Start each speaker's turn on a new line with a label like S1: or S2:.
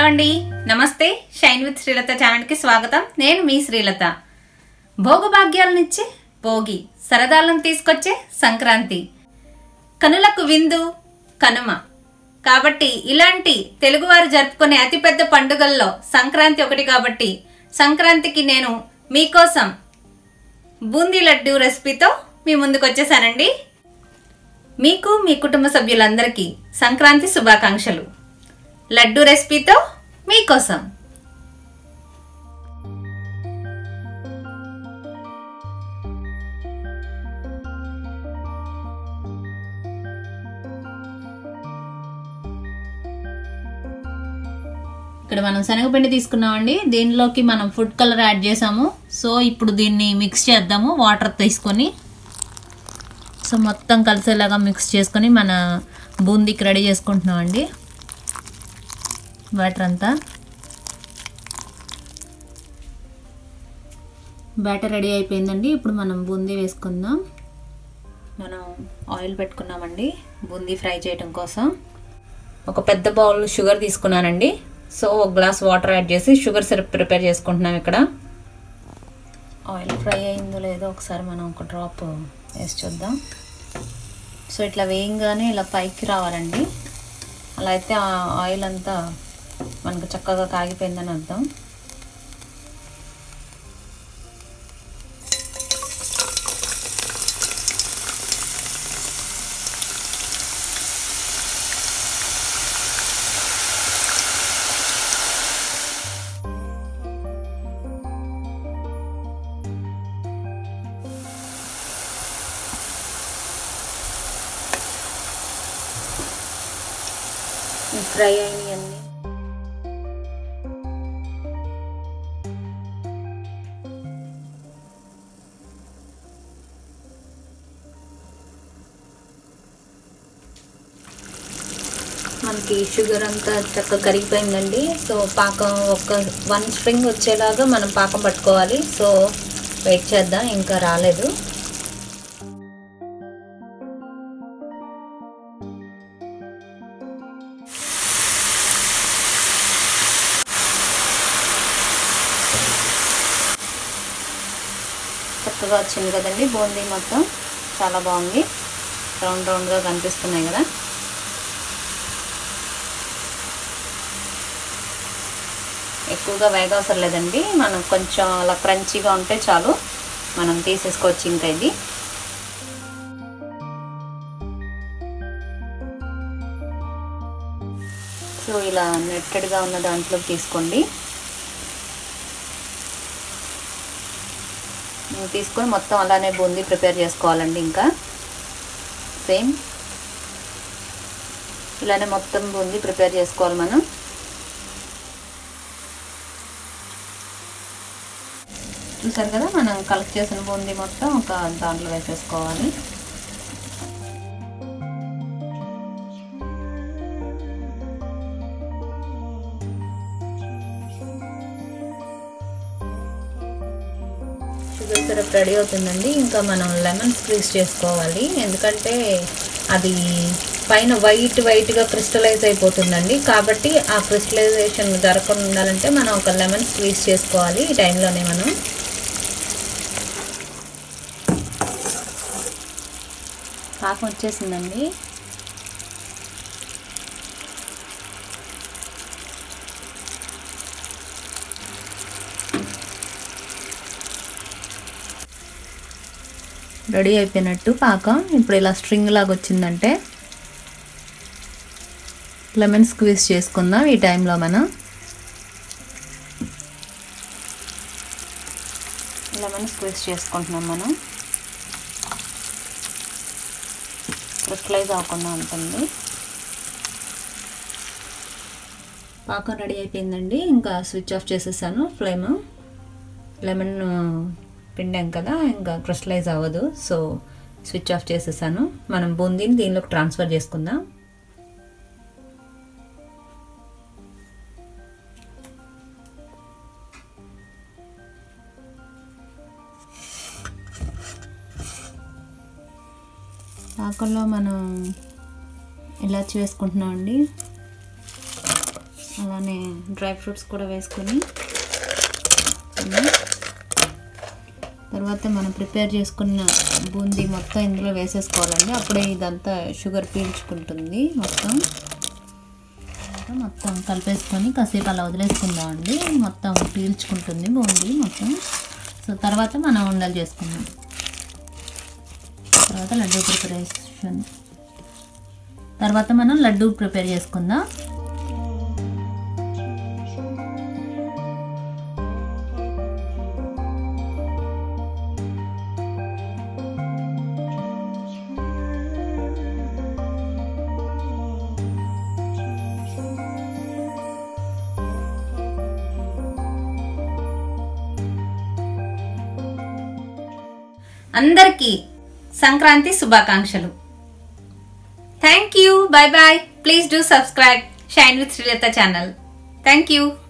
S1: అండి నమస్తే shine with Srilatha ఛానల్కి స్వాగతం నేను మీ శ్రీలత భోగభాగ్యాలనిచ్చే భోగి సరదాలను తీసుకొచ్చే సంక్రాంతి కనులకు విందు కనుమ కాబట్టి ఇలాంటి తెలుగువారు జరుపుకునే అతిపెద్ద పండుగల్లో సంక్రాంతి ఒకటి కాబట్టి సంక్రాంతికి నేను మీకోసం బూందీ లడ్డు రెసిపీతో మీ ముందుకు వచ్చేసానండి మీకు మీ కుటుంబ సభ్యులందరికీ సంక్రాంతి శుభాకాంక్షలు లడ్డు రెసిపీతో మీకోసం ఇక్కడ మనం శనగపిండి తీసుకున్నామండి దీనిలోకి మనం ఫుడ్ కలర్ యాడ్ చేసాము సో ఇప్పుడు దీన్ని మిక్స్ చేద్దాము వాటర్ తీసుకొని సో మొత్తం కలిసేలాగా మిక్స్ చేసుకొని మన బూందీకి రెడీ చేసుకుంటున్నామండి బ్యాటర్ అంతా బ్యాటర్ రెడీ అయిపోయిందండి ఇప్పుడు మనం బూందీ వేసుకుందాం మనం ఆయిల్ పెట్టుకున్నామండి బూందీ ఫ్రై చేయడం కోసం ఒక పెద్ద బౌల్ షుగర్ తీసుకున్నానండి సో ఒక గ్లాస్ వాటర్ యాడ్ చేసి షుగర్ సిరప్ ప్రిపేర్ చేసుకుంటున్నాం ఇక్కడ ఆయిల్ ఫ్రై అయిందో లేదో ఒకసారి మనం ఒక డ్రాప్ వేసి చూద్దాం సో ఇట్లా వేయంగానే ఇలా పైకి రావాలండి అలా అయితే ఆ ఆయిల్ అంతా మనకు చక్కగా కాగిపోయిందని అర్థం ఫ్రై అయినాయి మనకి షుగర్ అంతా చక్కగా కరిగిపోయిందండి సో పాకం ఒక వన్ స్ప్రింగ్ వచ్చేలాగా మనం పాకం పట్టుకోవాలి సో వెయిట్ చేద్దాం ఇంకా రాలేదు చక్కగా వచ్చింది కదండి బూందీ మొత్తం చాలా బాగుంది రౌండ్ రౌండ్గా కనిపిస్తున్నాయి కదా ఎక్కువగా వేగ అవసరం లేదండి మనం కొంచెం అలా క్రంచీగా ఉంటే చాలు మనం తీసేసుకోవచ్చు ఇంకా ఇది సో ఇలా నెట్టెడ్గా ఉన్న దాంట్లోకి తీసుకోండి తీసుకొని మొత్తం అలానే బూందీ ప్రిపేర్ చేసుకోవాలండి ఇంకా సేమ్ ఇలానే మొత్తం బూందీ ప్రిపేర్ చేసుకోవాలి మనం చూసారు కదా మనం కలెక్ట్ చేసిన బూందీ మొత్తం ఒక దాంట్లో వేసేసుకోవాలి షుగర్ సిరప్ రెడీ అవుతుందండి ఇంకా మనం లెమన్ స్క్వీజ్ చేసుకోవాలి ఎందుకంటే అది పైన వైట్ వైట్గా క్రిస్టలైజ్ అయిపోతుందండి కాబట్టి ఆ క్రిస్టలైజేషన్ జరగకుండా ఉండాలంటే మనం ఒక లెమన్ స్క్వీజ్ చేసుకోవాలి ఈ టైంలోనే మనం పాకం వచ్చేసిందండి రెడీ అయిపోయినట్టు పాకం ఇప్పుడు ఇలా స్ట్రింగ్ లాగా వచ్చిందంటే లెమన్ స్క్వీజ్ చేసుకుందాం ఈ టైంలో మనం లెమన్ స్క్వీజ్ చేసుకుంటున్నాం మనం క్రిస్టలైజ్ అవ్వకుండా ఉంటుంది పాకం రెడీ అయిపోయిందండి ఇంకా స్విచ్ ఆఫ్ చేసేసాను ఫ్లేమ్ లెమన్ పిండాం కదా ఇంకా క్రిస్టలైజ్ అవ్వదు సో స్విచ్ ఆఫ్ చేసేసాను మనం బూందీని దీనిలోకి ట్రాన్స్ఫర్ చేసుకుందాం పాకంలో మనం ఇలాచి వేసుకుంటున్నాం అండి అలానే డ్రై ఫ్రూట్స్ కూడా వేసుకొని తర్వాత మనం ప్రిపేర్ చేసుకున్న బూందీ మొత్తం ఇందులో వేసేసుకోవాలండి అప్పుడే ఇదంతా షుగర్ పీల్చుకుంటుంది మొత్తం మొత్తం కలిపేసుకొని కాసేపు అలా వదిలేసుకుందామండి మొత్తం పీల్చుకుంటుంది బూందీ మొత్తం సో తర్వాత మనం ఉండలు చేసుకుందాం తర్వాత లడ్డూ ప్రిపరేషన్ తర్వాత మనం లడ్డూ ప్రిపేర్ చేసుకుందాం అందరికీ సంక్రాంతి శుభాకాంక్షలు thank you bye bye please do subscribe shine with Srilatha channel thank you